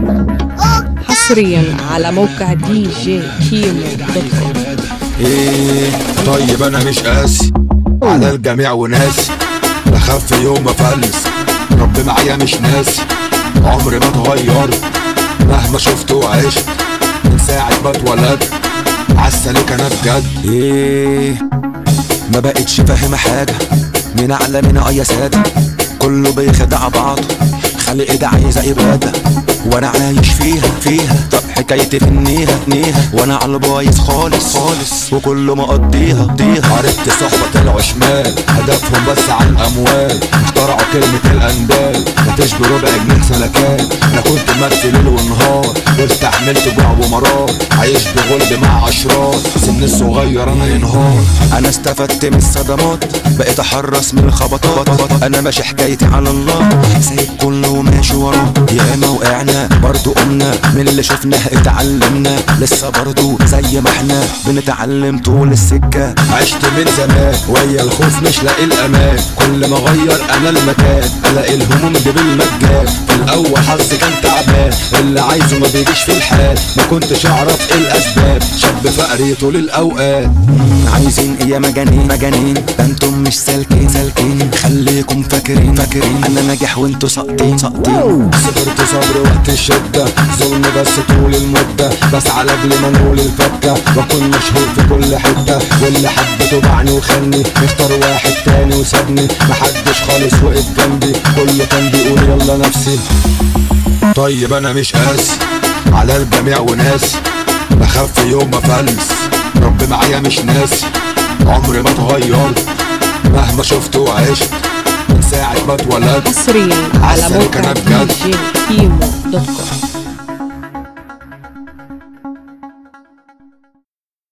حصريا على موقع دي جي كيمو دوت كوم ايه طيب انا مش قاسي على الجميع وناسي بخاف يوم افلس رب معايا مش ناسي عمري ما اتغيرت مهما شفت وعشت من ساعة ما اتولدت عالسلك انا بجد ايه ما بقتش فاهم حاجة مين اعلى من اي سادة كله بيخدع بعضه خلق ده عايزة إبادة وانا عايش فيها فيها طب حكايتي في النيها نيها وانا على البايظ خالص خالص وكله مقضيها قضيها عرفت صحبة طلعوا شمال هدفهم بس على الاموال اخترعوا كلمة الاندال ما تشبه ربع جنيه سلكان انا كنت مرسي ليل ونهار واستحملت جوع ومرار عايش بغلب مع اشرار سن الصغير انا ينهار انا استفدت من الصدمات بقيت احرص من الخبطات انا ماشي حكايتي على الله سايب كله ماشي وراه ياما وقعنا برضو قمنا من اللي شفناه اتعلمنا لسه برضو زي ما احنا بنتعلم طول السكة عشت من زمان ويا الخوف مش لاقي الامان كل ما اغير انا المكان الاقي الهموم دي بالمجان في الاول حظي كان تعبان اللي عايزه ما بيجيش في الحال ما كنتش اعرف ايه الاسباب شاب فقري طول الاوقات عايزين ايه يا مجانين مجانين ده انتم مش سالكين سالكين خليكم فاكرين فاكرين انا ناجح وانتوا ساقطين ساقطين صبرت صبر وقت الشدة ظلم بس طول المدة بسعى لاجل ما نقول الفكة واكون مشهور في كل حتة واللي حبته باعني وخلني اختار واحد تاني وسابني محدش خالص وقف جنبي كله كان بيقول يلا نفسي طيب انا مش قاسي على الجميع وناسي بخاف يوم ما افلس رب معايا مش ناسي عمري ما اتغيرت مهما شفت وعشت من ساعة ما اتولدت حصريا على عالسلك موقع أنا دي بجد. جي كيمو دوت كوم